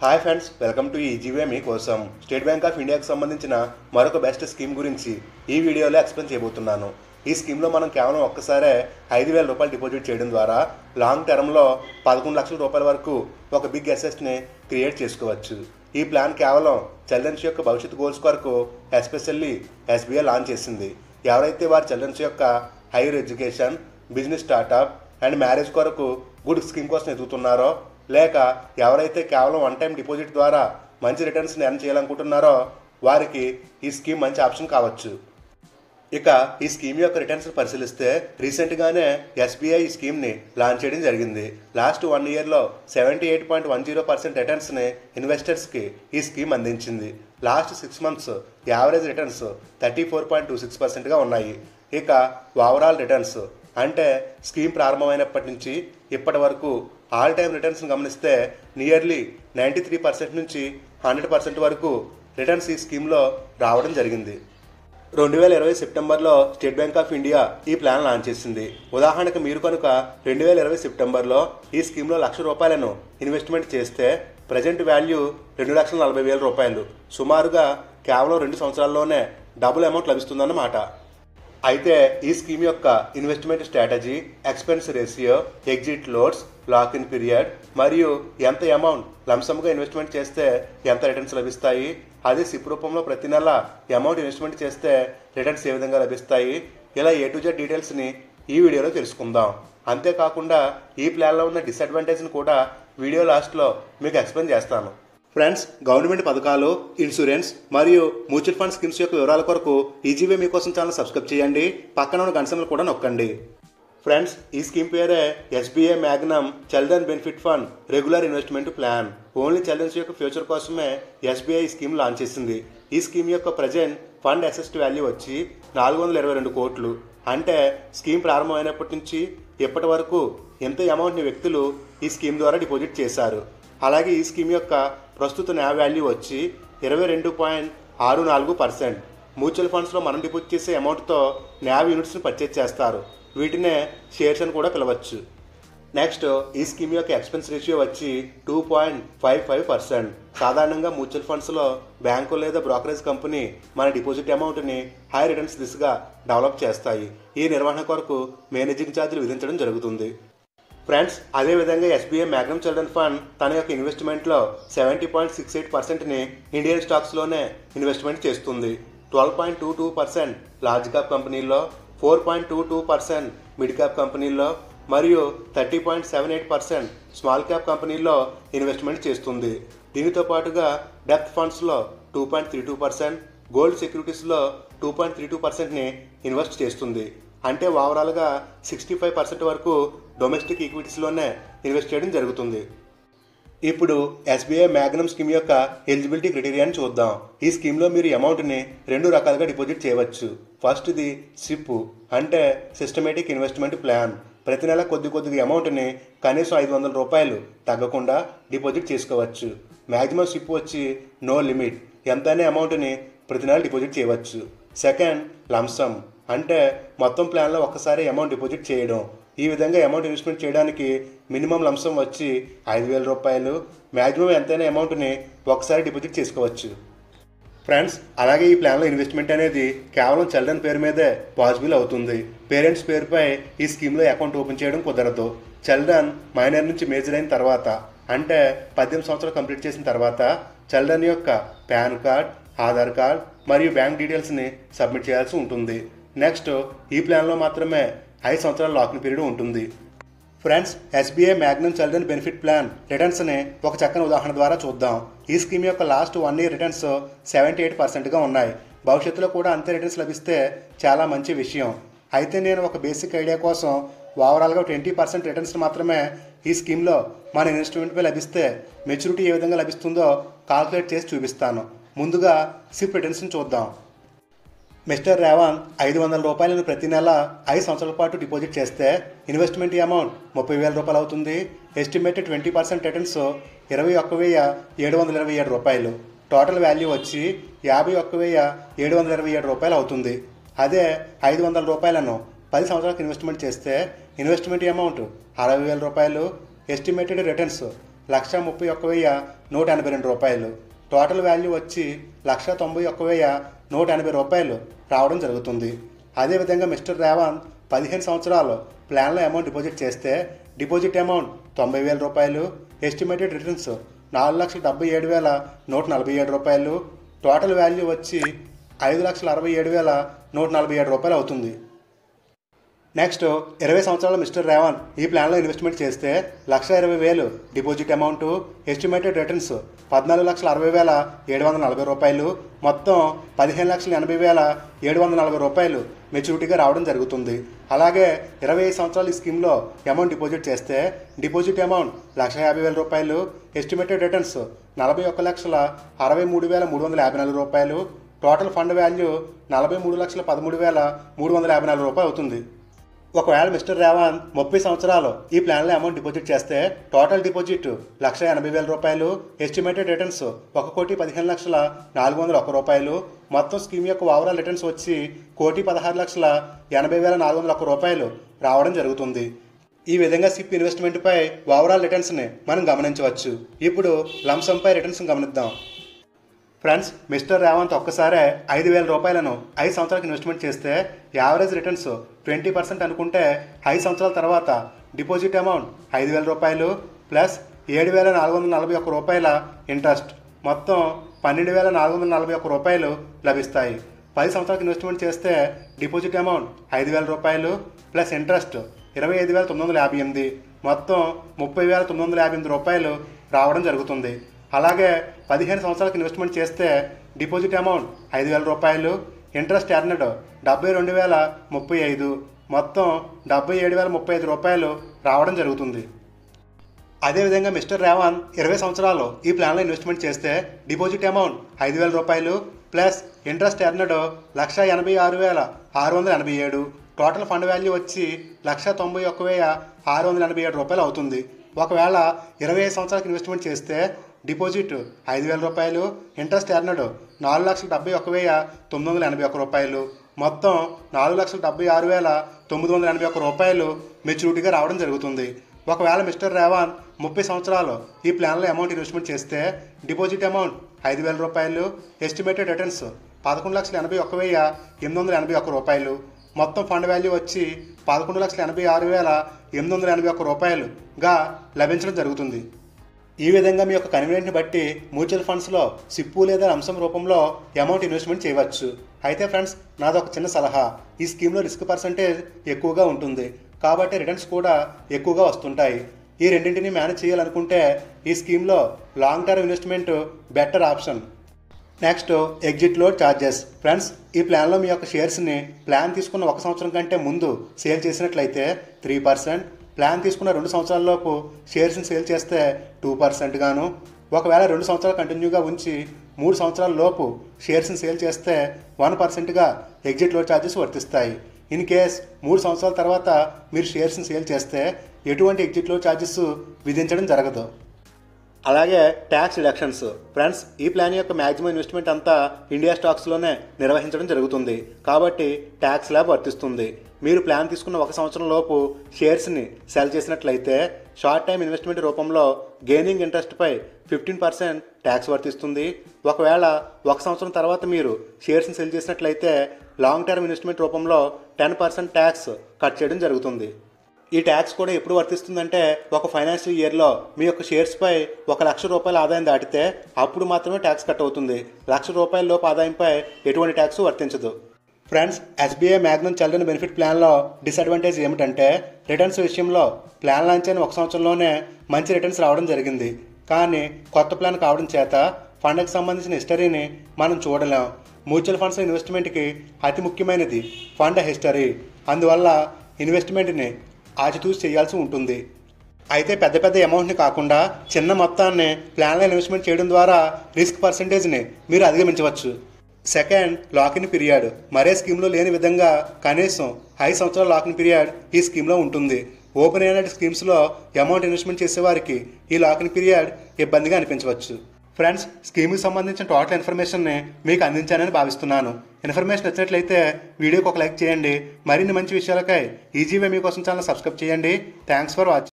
hi friends welcome to easy way మీకోసం state bank of ఇండియాకి సంబంధించిన మరొక బెస్ట్ స్కీమ్ గురించి ఈ వీడియోలో ఎక్స్ప్లెయిన్ చేయబోతున్నాను ఈ స్కీమ్లో మనం కేవలం ఒక్కసారే ఐదు వేల రూపాయలు డిపాజిట్ చేయడం ద్వారా లాంగ్ టర్మ్లో పదకొండు లక్షల రూపాయల వరకు ఒక బిగ్ అసెట్ని క్రియేట్ చేసుకోవచ్చు ఈ ప్లాన్ కేవలం చిల్డ్రన్స్ యొక్క భవిష్యత్ గోల్స్ కొరకు ఎస్పెషల్లీ ఎస్బీఐ లాంచ్ చేసింది ఎవరైతే వారి చిల్డ్రన్స్ యొక్క higher education business startup and marriage కొరకు గుడ్ స్కీమ్ కోసం ఎదుగుతున్నారో లేక ఎవరైతే కేవలం వన్ టైం డిపాజిట్ ద్వారా మంచి రిటర్న్స్ని ఎర్న్ చేయాలనుకుంటున్నారో వారికి ఈ స్కీమ్ మంచి ఆప్షన్ కావచ్చు ఇక ఈ స్కీమ్ యొక్క రిటర్న్స్ పరిశీలిస్తే రీసెంట్గానే ఎస్బీఐ ఈ స్కీమ్ని లాంచ్ చేయడం జరిగింది లాస్ట్ వన్ ఇయర్లో seventy eight point one zero percent రిటర్న్స్ని ఇన్వెస్టర్స్కి ఈ స్కీమ్ అందించింది last six months average returns thirty four point two six పర్సెంట్గా ఉన్నాయి ఇక ఓవరాల్ రిటర్న్స్ అంటే స్కీమ్ ప్రారంభమైనప్పటి నుంచి ఇప్పటి వరకు ఆల్ టైమ్ రిటర్న్స్ని గమనిస్తే నియర్లీ నైంటీ త్రీ పర్సెంట్ నుంచి హండ్రెడ్ పర్సెంట్ వరకు రిటర్న్స్ ఈ స్కీమ్లో రావడం జరిగింది రెండు వేల ఇరవై సెప్టెంబర్లో స్టేట్ బ్యాంక్ ఆఫ్ ఇండియా ఈ ప్లాన్ లాంచ్ చేసింది ఉదాహరణకు మీరు కనుక రెండు వేల ఇరవై సెప్టెంబర్లో ఈ స్కీమ్లో లక్ష రూపాయలను ఇన్వెస్ట్మెంట్ చేస్తే ప్రజెంట్ వాల్యూ రెండు లక్షల నలభై వేల రూపాయలు సుమారుగా కేవలం రెండు సంవత్సరాల్లోనే డబుల్ అమౌంట్ లభిస్తుందన్నమాట అయితే ఈ స్కీమ్ యొక్క investment strategy expense ratio exit loads lock in period మరియు ఎంత అమౌంట్ లంసమ్గా ఇన్వెస్ట్మెంట్ చేస్తే ఎంత రిటర్న్స్ లభిస్తాయి అదే సిప్ రూపంలో ప్రతి నెల అమౌంట్ ఇన్వెస్ట్మెంట్ చేస్తే రిటర్న్స్ ఏ విధంగా లభిస్తాయి ఇలా ఏ టు జెడ్ డీటెయిల్స్ని ఈ వీడియోలో తెలుసుకుందాం అంతేకాకుండా ఈ ప్లాన్లో ఉన్న డిసడ్వాంటేజ్ని కూడా వీడియో లాస్ట్లో మీకు ఎక్స్ప్లెయిన్ చేస్తాను ఫ్రెండ్స్ గవర్నమెంట్ పథకాలు ఇన్సూరెన్స్ మరియు మ్యూచువల్ ఫండ్ స్కీమ్స్ యొక్క వివరాల కొరకు ఈజీవే మీకోసం ఛానల్ సబ్స్క్రైబ్ చేయండి పక్కన ఉన్న గంటలు కూడా నొక్కండి ఫ్రెండ్స్ ఈ స్కీమ్ పేరే SBI magnum children benefit fund regular investment plan only children's యొక్క ఫ్యూచర్ కోసమే ఎస్బీఐ ఈ స్కీమ్ లాంచ్ చేసింది ఈ స్కీమ్ యొక్క ప్రజెంట్ ఫండ్ అసెస్ట్ వాల్యూ వచ్చి నాలుగు వందల ఇరవై రెండు కోట్లు అంటే స్కీమ్ ప్రారంభమైనప్పటి నుంచి ఇప్పటి వరకు ఎంత అమౌంట్ని వ్యక్తులు ఈ స్కీమ్ ద్వారా డిపాజిట్ చేశారు అలాగే ఈ స్కీమ్ యొక్క ప్రస్తుత న్యా వాల్యూ వచ్చి ఇరవై రెండు పాయింట్ ఆరు నాలుగు పర్సెంట్ మ్యూచువల్ ఫండ్స్లో మనం డిపాజిట్ చేసే అమౌంట్తో న్యావ్ యూనిట్స్ని పర్చేజ్ చేస్తారు వీటినే షేర్స్ అని కూడా పిలవచ్చు నెక్స్ట్ ఈ స్కీమ్ యొక్క ఎక్స్పెన్స్ రేషియో వచ్చి two point five five percent సాధారణంగా మ్యూచువల్ ఫండ్స్లో బ్యాంకు లేదా బ్రోకరేజ్ కంపెనీ మన డిపాజిట్ అమౌంట్ని హై రిటర్న్స్ దిశగా డెవలప్ చేస్తాయి ఈ నిర్వహణ కొరకు మేనేజింగ్ ఛార్జీలు విధించడం జరుగుతుంది ఫ్రెండ్స్ అదేవిధంగా ఎస్బీఐ మ్యాగ్నమ్ చిల్డ్రన్ ఫండ్ తన యొక్క ఇన్వెస్ట్మెంట్లో సెవెంటీ పాయింట్ సిక్స్ ఎయిట్ పర్సెంట్ని ఇండియన్ స్టాక్స్లోనే ఇన్వెస్ట్మెంట్ చేస్తుంది twelve point two two percent large cap కంపెనీల్లో four point two two percent mid cap కంపెనీల్లో మరియు thirty point seven eight percent small cap కంపెనీల్లో ఇన్వెస్ట్మెంట్ చేస్తుంది దీనితో పాటుగా డెప్త్ ఫండ్స్లో two point three two percent gold సెక్యూరిటీస్లో టూ పాయింట్ త్రీ టూ పర్సెంట్ని ఇన్వెస్ట్ చేస్తుంది అంటే ఓవరాల్గా సిక్స్టీ ఫైవ్ పర్సెంట్ వరకు డొమెస్టిక్ ఈక్విటీస్లోనే ఇన్వెస్ట్ చేయడం జరుగుతుంది ఇప్పుడు ఎస్బీఐ మ్యాగ్నమ్ స్కీమ్ యొక్క ఎలిజిబిలిటీ క్రైటీరియాని చూద్దాం ఈ స్కీమ్లో మీరు అమౌంట్ని రెండు రకాలుగా డిపాజిట్ చేయవచ్చు ఫస్ట్ది సిప్ అంటే సిస్టమేటిక్ ఇన్వెస్ట్మెంట్ ప్లాన్ ప్రతి నెల కొద్ది కొద్దిగా అమౌంట్ని కనీసం ఐదు వందల రూపాయలు తగ్గకుండా డిపాజిట్ చేసుకోవచ్చు మ్యాక్సిమం సిప్ వచ్చి నో లిమిట్ ఎంతైనా అమౌంట్ని ప్రతి నెల డిపాజిట్ చేయవచ్చు సెకండ్ లంసమ్ అంటే మొత్తం ప్లాన్లో ఒక్కసారి అమౌంట్ డిపాజిట్ చేయడం ఈ విధంగా అమౌంట్ ఇన్వెస్ట్మెంట్ చేయడానికి మినిమం లంసం వచ్చి ఐదు వేల రూపాయలు మ్యాక్సిమం ఎంతైనా అమౌంట్ని ఒకసారి డిపాజిట్ చేసుకోవచ్చు ఫ్రెండ్స్ అలాగే ఈ ప్లాన్లో ఇన్వెస్ట్మెంట్ అనేది కేవలం చిల్డ్రన్ పేరు మీదే పాసిబుల్ అవుతుంది పేరెంట్స్ పేరుపై ఈ స్కీమ్లో అకౌంట్ ఓపెన్ చేయడం కుదరదు చిల్డ్రన్ మైనర్ నుంచి మేజర్ అయిన తర్వాత అంటే పద్దెనిమిది సంవత్సరాలు కంప్లీట్ చేసిన తర్వాత చిల్డ్రన్ యొక్క పాన్ కార్డ్ ఆధార్ కార్డ్ మరియు బ్యాంక్ డీటెయిల్స్ని సబ్మిట్ చేయాల్సి ఉంటుంది నెక్స్ట్ ఈ ప్లాన్లో మాత్రమే ఐదు సంవత్సరాల లాకింగ్ పీరియడ్ ఉంటుంది friends SBI magnum children benefit plan రిటర్న్స్ని ఒక చక్కని ఉదాహరణ ద్వారా చూద్దాం ఈ స్కీమ్ యొక్క last one year returns seventy eight పర్సెంట్గా ఉన్నాయి భవిష్యత్తులో కూడా అంతే రిటర్న్స్ లభిస్తే చాలా మంచి విషయం అయితే నేను ఒక బేసిక్ ఐడియా కోసం ఓవరాల్గా ట్వంటీ పర్సెంట్ రిటర్న్స్ మాత్రమే ఈ స్కీమ్లో మన ఇన్వెస్ట్మెంట్పై లభిస్తే మెచ్యూరిటీ ఏ విధంగా లభిస్తుందో కాల్కులేట్ చేసి చూపిస్తాను ముందుగా సిప్ రిటర్న్స్ని చూద్దాం మిస్టర్ రేవాన్ ఐదు వందల రూపాయలను ప్రతి నెల ఐదు సంవత్సరాల పాటు డిపాజిట్ చేస్తే ఇన్వెస్ట్మెంట్ అమౌంట్ ముప్పై వేల రూపాయలు అవుతుంది ఎస్టిమేటెడ్ ట్వంటీ పర్సెంట్ రిటర్న్స్ ఇరవై ఒక్క వెయ్యి ఏడు వందల ఇరవై ఏడు రూపాయలు టోటల్ వాల్యూ వచ్చి యాభై ఒక్క వెయ్యి ఏడు వందల ఇరవై ఏడు రూపాయలు అవుతుంది అదే ఐదు వందల రూపాయలను పది సంవత్సరాలకు ఇన్వెస్ట్మెంట్ చేస్తే ఇన్వెస్ట్మెంట్ అమౌంట్ అరవై వేల రూపాయలు ఎస్టిమేటెడ్ రిటర్న్స్ లక్ష ముప్పై ఒక్క వెయ్యి నూట ఎనభై రెండు రూపాయలు టోటల్ వాల్యూ వచ్చి లక్ష తొంభై ఒక్క వెయ్యి నూట ఎనభై రూపాయలు రావడం జరుగుతుంది అదేవిధంగా మిస్టర్ రేవాన్ పదిహేను సంవత్సరాలు ప్లాన్లో అమౌంట్ డిపాజిట్ చేస్తే డిపాజిట్ అమౌంట్ తొంభై వేల రూపాయలు ఎస్టిమేటెడ్ రిటర్న్స్ నాలుగు లక్షల డెబ్బై ఏడు వేల నూట నలభై ఏడు రూపాయలు టోటల్ వాల్యూ వచ్చి ఐదు లక్షల అరవై ఏడు వేల నూట నలభై ఏడు రూపాయలు అవుతుంది నెక్స్ట్ ఇరవై సంవత్సరాల మిస్టర్ రేవన్ ఈ ప్లాన్లో ఇన్వెస్ట్మెంట్ చేస్తే లక్ష ఇరవై వేలు డిపాజిట్ అమౌంట్ ఎస్టిమేటెడ్ రిటర్న్స్ పద్నాలుగు లక్షల అరవై వేల ఏడు వందల నలభై రూపాయలు మొత్తం పదిహేను లక్షల ఎనభై వేల ఏడు వందల నలభై రూపాయలు మెచ్యూరిటీగా రావడం జరుగుతుంది అలాగే ఇరవై ఐదు సంవత్సరాలు ఈ స్కీమ్లో అమౌంట్ డిపాజిట్ చేస్తే డిపాజిట్ అమౌంట్ లక్ష యాభై వేల రూపాయలు ఎస్టిమేటెడ్ రిటర్న్స్ నలభై ఒక్క లక్షల అరవై మూడు వేల మూడు వందల యాభై నాలుగు రూపాయలు టోటల్ ఫండ్ వాల్యూ నలభై మూడు లక్షల పదమూడు వేల మూడు వందల యాభై నాలుగు రూపాయలు అవుతుంది ఒకవేళ మిస్టర్ రేవాన్ ముప్పై సంవత్సరాలు ఈ ప్లాన్లో అమౌంట్ డిపాజిట్ చేస్తే టోటల్ డిపాజిట్ లక్ష ఎనభై వేల రూపాయలు ఎస్టిమేటెడ్ రిటర్న్స్ ఒక కోటి పదిహేను లక్షల నాలుగు వందల ఒక్క రూపాయలు మొత్తం స్కీమ్ యొక్క ఓవరాల్ రిటర్న్స్ వచ్చి కోటి పదహారు లక్షల ఎనభై వేల నాలుగు వందల ఒక్క రూపాయలు రావడం జరుగుతుంది ఈ విధంగా సిప్ ఇన్వెస్ట్మెంట్పై ఓవరాల్ రిటర్న్స్ని మనం గమనించవచ్చు ఇప్పుడు లంసంపై రిటర్న్స్ గమనిద్దాం ఫ్రెండ్స్ మిస్టర్ రేవంత్ ఒక్కసారే ఐదు వేల రూపాయలను ఐదు సంవత్సరాలకు ఇన్వెస్ట్మెంట్ చేస్తే యావరేజ్ రిటర్న్స్ ట్వంటీ పర్సెంట్ అనుకుంటే ఐదు సంవత్సరాల తర్వాత డిపాజిట్ అమౌంట్ ఐదు వేల రూపాయలు ప్లస్ ఏడు వేల నాలుగు వందల నలభై ఒక్క రూపాయల ఇంట్రెస్ట్ మొత్తం పన్నెండు వేల నాలుగు వందల నలభై ఒక్క రూపాయలు లభిస్తాయి పది సంవత్సరాలకు ఇన్వెస్ట్మెంట్ చేస్తే డిపాజిట్ అమౌంట్ ఐదు వేల రూపాయలు ప్లస్ ఇంట్రెస్ట్ ఇరవై ఐదు వేల తొమ్మిది వందల యాభై ఎనిమిది మొత్తం ముప్పై వేల తొమ్మిది వందల యాభై ఎనిమిది రూపాయలు రావడం జరుగుతుంది అలాగే పదిహేను సంవత్సరాలకు ఇన్వెస్ట్మెంట్ చేస్తే డిపాజిట్ అమౌంట్ ఐదు వేల రూపాయలు ఇంట్రెస్ట్ ఎర్నడ్ డెబ్బై రెండు వేల ముప్పై ఐదు మొత్తం డెబ్బై ఏడు వేల ముప్పై ఐదు రూపాయలు రావడం జరుగుతుంది అదేవిధంగా మిస్టర్ రేవాన్ ఇరవై సంవత్సరాలు ఈ ప్లాన్లో ఇన్వెస్ట్మెంట్ చేస్తే డిపాజిట్ అమౌంట్ ఐదు వేల రూపాయలు ప్లస్ ఇంట్రెస్ట్ ఎర్నడ్ లక్ష ఎనభై ఆరు వేల ఆరు వందల ఎనభై ఏడు టోటల్ ఫండ్ వాల్యూ వచ్చి లక్ష తొంభై ఒక్క వెయ్యి ఆరు వందల ఎనభై ఏడు రూపాయలు అవుతుంది ఒకవేళ ఇరవై ఐదు సంవత్సరాలకు ఇన్వెస్ట్మెంట్ చేస్తే డిపాజిట్ ఐదు వేల రూపాయలు ఇంట్రెస్ట్ ఎర్నడ్ నాలుగు లక్షల డెబ్బై ఒక్క వెయ్యి తొమ్మిది వందల ఎనభై ఒక్క రూపాయలు మొత్తం నాలుగు లక్షల డెబ్బై ఆరు వేల తొమ్మిది వందల ఎనభై ఒక్క రూపాయలు మెచ్యూరిటీగా రావడం జరుగుతుంది ఒకవేళ మిస్టర్ రేవాన్ ముప్పై సంవత్సరాలు ఈ ప్లాన్లో అమౌంట్ ఇన్వెస్ట్మెంట్ చేస్తే డిపాజిట్ అమౌంట్ ఐదు వేల రూపాయలు ఎస్టిమేటెడ్ రిటర్న్స్ పదకొండు లక్షల ఎనభై ఒక్క వెయ్యి ఎనిమిది వందల ఎనభై ఒక్క రూపాయలు మొత్తం ఫండ్ వాల్యూ వచ్చి పదకొండు లక్షల ఎనభై ఆరు వేల ఎనిమిది వందల ఎనభై ఒక్క రూపాయలుగా లభించడం జరుగుతుంది ఈ విధంగా మీ యొక్క కన్వీనియంట్ని బట్టి మ్యూచువల్ ఫండ్స్లో సిప్పు లేదా అంశం రూపంలో అమౌంట్ ఇన్వెస్ట్మెంట్ చేయవచ్చు అయితే ఫ్రెండ్స్ నాది ఒక చిన్న సలహా ఈ స్కీమ్లో రిస్క్ పర్సంటేజ్ ఎక్కువగా ఉంటుంది కాబట్టి రిటర్న్స్ కూడా ఎక్కువగా వస్తుంటాయి ఈ రెండింటిని మేనేజ్ చేయాలనుకుంటే ఈ స్కీమ్లో long term investment better option next exit load charges friends ఈ ప్లాన్లో మీ యొక్క షేర్స్ని ప్లాన్ తీసుకున్న ఒక సంవత్సరం కంటే ముందు సేల్ చేసినట్లయితే త్రీ పర్సెంట్ ప్లాన్ తీసుకున్న రెండు సంవత్సరాల లోపు షేర్స్ని సేల్ చేస్తే టూ పర్సెంట్ గాను ఒకవేళ రెండు సంవత్సరాలు కంటిన్యూగా ఉంచి మూడు సంవత్సరాల లోపు షేర్స్ని సేల్ చేస్తే వన్ పర్సెంట్గా ఎగ్జిట్ లోడ్ ఛార్జెస్ వర్తిస్తాయి ఇన్ కేస్ మూడు సంవత్సరాల తర్వాత మీరు షేర్స్ని సేల్ చేస్తే ఎటువంటి ఎగ్జిట్ లోడ్ ఛార్జెస్ విధించడం జరగదు అలాగే ట్యాక్స్ రిడక్షన్స్ ఫ్రెండ్స్ ఈ ప్లాన్ యొక్క మ్యాక్సిమం ఇన్వెస్ట్మెంట్ అంతా ఇండియా స్టాక్స్లోనే నిర్వహించడం జరుగుతుంది కాబట్టి ట్యాక్స్ ల్యాబ్ వర్తిస్తుంది మీరు ప్లాన్ తీసుకున్న ఒక సంవత్సరం లోపు షేర్స్ని సెల్ చేసినట్లయితే షార్ట్ టైం ఇన్వెస్ట్మెంట్ రూపంలో గెయినింగ్ ఇంట్రెస్ట్పై ఫిఫ్టీన్ పర్సెంట్ ట్యాక్స్ వర్తిస్తుంది ఒకవేళ ఒక సంవత్సరం తర్వాత మీరు షేర్స్ని సెల్ చేసినట్లయితే లాంగ్ టర్మ్ ఇన్వెస్ట్మెంట్ రూపంలో టెన్ పర్సెంట్ ట్యాక్స్ కట్ చేయడం జరుగుతుంది ఈ ట్యాక్స్ కూడా ఎప్పుడు వర్తిస్తుందంటే ఒక ఫైనాన్షియల్ ఇయర్లో మీ యొక్క షేర్స్పై ఒక లక్ష రూపాయల ఆదాయం దాటితే అప్పుడు మాత్రమే ట్యాక్స్ కట్ అవుతుంది లక్ష రూపాయల లోపు ఆదాయంపై ఎటువంటి ట్యాక్స్ వర్తించదు friends SBI magnum children benefit ప్లాన్లో డిసడ్వాంటేజ్ ఏమిటంటే రిటర్న్స్ విషయంలో ప్లాన్ లాంచ్ అయిన ఒక సంవత్సరంలోనే మంచి రిటర్న్స్ రావడం జరిగింది కానీ కొత్త ప్లాన్ కావడం చేత ఫండ్కి సంబంధించిన హిస్టరీని మనం చూడలేం మ్యూచువల్ ఫండ్స్ ఇన్వెస్ట్మెంట్కి అతి ముఖ్యమైనది ఫండ్ హిస్టరీ అందువల్ల ఇన్వెస్ట్మెంట్ని ఆచితూచి చేయాల్సి ఉంటుంది అయితే పెద్ద పెద్ద అమౌంట్ని కాకుండా చిన్న మొత్తాన్ని ప్లాన్లో ఇన్వెస్ట్మెంట్ చేయడం ద్వారా రిస్క్ పర్సంటేజ్ని మీరు అధిగమించవచ్చు సెకండ్ లాకిన్ పీరియడ్ మరే స్కీమ్లో లేని విధంగా కనీసం ఐదు సంవత్సరాల లాకిన్ పీరియడ్ ఈ స్కీమ్లో ఉంటుంది ఓపెన్ అయిన స్కీమ్స్లో అమౌంట్ ఇన్వెస్ట్మెంట్ చేసేవారికి ఈ లాకిన్ పీరియడ్ ఇబ్బందిగా అనిపించవచ్చు ఫ్రెండ్స్ స్కీమ్కి సంబంధించిన టోటల్ ఇన్ఫర్మేషన్ని మీకు అందించానని భావిస్తున్నాను ఇన్ఫర్మేషన్ నచ్చినట్లయితే వీడియోకి ఒక లైక్ చేయండి మరిన్ని మంచి విషయాలకై ఈజీవే మీకోసం ఛానల్ సబ్స్క్రైబ్ చేయండి థ్యాంక్స్ ఫర్ వాచింగ్